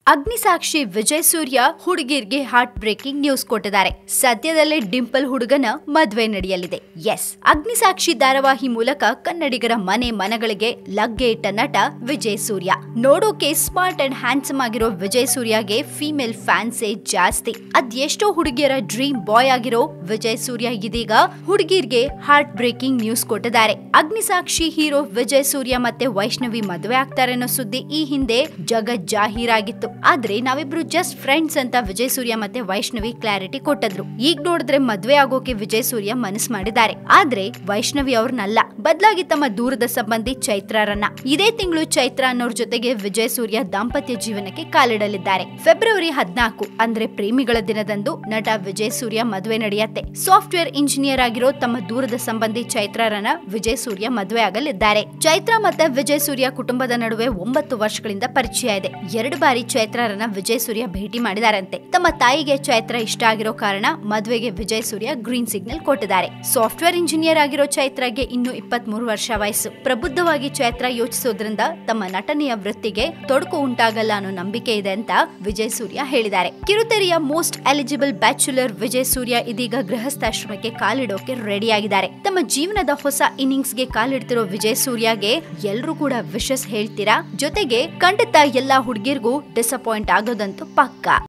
ಅಗ್ನಿಸಾಕ್ಷಿ ವಿಜಯ್ ಸೂರ್ಯ ಹುಡುಗಿರ್ಗೆ heart breaking news ಕೊಟ್ಟಿದ್ದಾರೆ ಸದ್ಯದಲ್ಲೇ ಡಿಂಪಲ್ ಹುಡುಗನ ಮದ್ವೆ ನಡೆಯಲಿದೆ ಎಸ್ ಅಗ್ನಿಸಾಕ್ಷಿ ಧಾರಾವಾಹಿ ಮೂಲಕ ಕನ್ನಡಿಗರ ಮನೆ ಮನಗಳಿಗೆ ಲಗ್ಗೆ ಇಟ್ಟ ನಟ ವಿಜಯ್ ಸೂರ್ಯ ನೋಡೋಕೆ ಸ್ಮಾರ್ಟ್ ಅಂಡ್ ಹ್ಯಾಂಡ್ಸಮ್ ಆಗಿರೋ ವಿಜಯ್ ಸೂರ್ಯಗೆ ಫಿಮೇಲ್ ಫ್ಯಾನ್ಸೇ ಜಾಸ್ತಿ ಅದೆಷ್ಟೋ ಹುಡುಗಿಯರ ಡ್ರೀಮ್ ಬಾಯ್ ಆಗಿರೋ ವಿಜಯ್ ಸೂರ್ಯ ಇದೀಗ ಹುಡುಗಿರ್ಗೆ ಹಾರ್ಟ್ ಬ್ರೇಕಿಂಗ್ ನ್ಯೂಸ್ ಕೊಟ್ಟಿದ್ದಾರೆ ಅಗ್ನಿಸಾಕ್ಷಿ ಹೀರೋ ವಿಜಯ್ ಸೂರ್ಯ ಮತ್ತೆ ವೈಷ್ಣವಿ ಮದುವೆ ಆಗ್ತಾರೆ ಅನ್ನೋ ಸುದ್ದಿ ಈ ಹಿಂದೆ ಜಗತ್ ಜಾಹೀರಾಗಿತ್ತು ಆದ್ರೆ ನಾವಿಬ್ರು ಜಸ್ಟ್ ಫ್ರೆಂಡ್ಸ್ ಅಂತ ವಿಜಯ್ ಸೂರ್ಯ ಮತ್ತೆ ವೈಷ್ಣವಿ ಕ್ಲಾರಿಟಿ ಕೊಟ್ಟಿದ್ರು ಈಗ ನೋಡಿದ್ರೆ ಮದ್ವೆ ಆಗೋಕೆ ವಿಜಯ್ ಸೂರ್ಯ ಮನಸ್ ಮಾಡಿದ್ದಾರೆ ಆದ್ರೆ ವೈಷ್ಣವಿ ಅವ್ರನ್ನಲ್ಲ ಬದಲಾಗಿ ತಮ್ಮ ದೂರದ ಸಂಬಂಧಿ ಚೈತ್ರರನ್ನ ಇದೇ ತಿಂಗಳು ಚೈತ್ರ ಅನ್ನೋರ್ ಜೊತೆಗೆ ವಿಜಯ್ ಸೂರ್ಯ ದಾಂಪತ್ಯ ಜೀವನಕ್ಕೆ ಕಾಲಿಡಲಿದ್ದಾರೆ ಫೆಬ್ರವರಿ ಹದಿನಾಲ್ಕು ಅಂದ್ರೆ ಪ್ರೇಮಿಗಳ ದಿನದಂದು ನಟ ವಿಜಯ್ ಸೂರ್ಯ ಮದುವೆ ನಡೆಯತ್ತೆ ಸಾಫ್ಟ್ವೇರ್ ಇಂಜಿನಿಯರ್ ಆಗಿರೋ ತಮ್ಮ ದೂರದ ಸಂಬಂಧಿ ಚೈತ್ರರನ್ನ ವಿಜಯ್ ಸೂರ್ಯ ಮದುವೆ ಆಗಲಿದ್ದಾರೆ ಚೈತ್ರ ಮತ್ತೆ ವಿಜಯ್ ಸೂರ್ಯ ಕುಟುಂಬದ ನಡುವೆ ಒಂಬತ್ತು ವರ್ಷಗಳಿಂದ ಪರಿಚಯ ಇದೆ ಎರಡು ಬಾರಿ ಚೈತ್ರರನ್ನ ವಿಜಯ್ ಸೂರ್ಯ ಭೇಟಿ ಮಾಡಿದಾರಂತೆ ತಮ್ಮ ತಾಯಿಗೆ ಚೈತ್ರ ಇಷ್ಟ ಆಗಿರೋ ಕಾರಣ ಮದುವೆಗೆ ವಿಜಯ್ ಸೂರ್ಯ ಗ್ರೀನ್ ಸಿಗ್ನಲ್ ಕೊಟ್ಟಿದ್ದಾರೆ ಸಾಫ್ಟ್ವೇರ್ ಇಂಜಿನಿಯರ್ ಆಗಿರೋ ಚೈತ್ರಗೆ ಇನ್ನು ಇಪ್ಪತ್ತ್ ಮೂರು ವರ್ಷ ವಯಸ್ಸು ಪ್ರಬುದ್ಧವಾಗಿ ಚೈತ್ರ ಯೋಚಿಸೋದ್ರಿಂದ ತಮ್ಮ ನಟನೆಯ ವೃತ್ತಿಗೆ ತೊಡಕು ಉಂಟಾಗಲ್ಲ ಅನ್ನೋ ನಂಬಿಕೆ ಇದೆ ಅಂತ ವಿಜಯ್ ಸೂರ್ಯ ಹೇಳಿದ್ದಾರೆ ಕಿರುತೆರೆಯ most eligible bachelor Vijay Surya ಇದೀಗ ಗೃಹಸ್ಥಾಶ್ರಮಕ್ಕೆ ಕಾಲಿಡೋಕೆ ರೆಡಿ ಆಗಿದ್ದಾರೆ ತಮ್ಮ ಜೀವನದ ಹೊಸ ಇನ್ನಿಂಗ್ಸ್ ಗೆ ಕಾಲಿಡ್ತಿರೋ ವಿಜಯ್ ಸೂರ್ಯಗೆ ಎಲ್ರೂ ಕೂಡ ವಿಶಸ್ ಹೇಳ್ತೀರಾ ಜೊತೆಗೆ ಖಂಡಿತ ಎಲ್ಲಾ ಹುಡುಗಿರ್ಗೂ ಡಿಸಪಾಯಿಂಟ್ ಆಗೋದಂತೂ ಪಕ್ಕಾ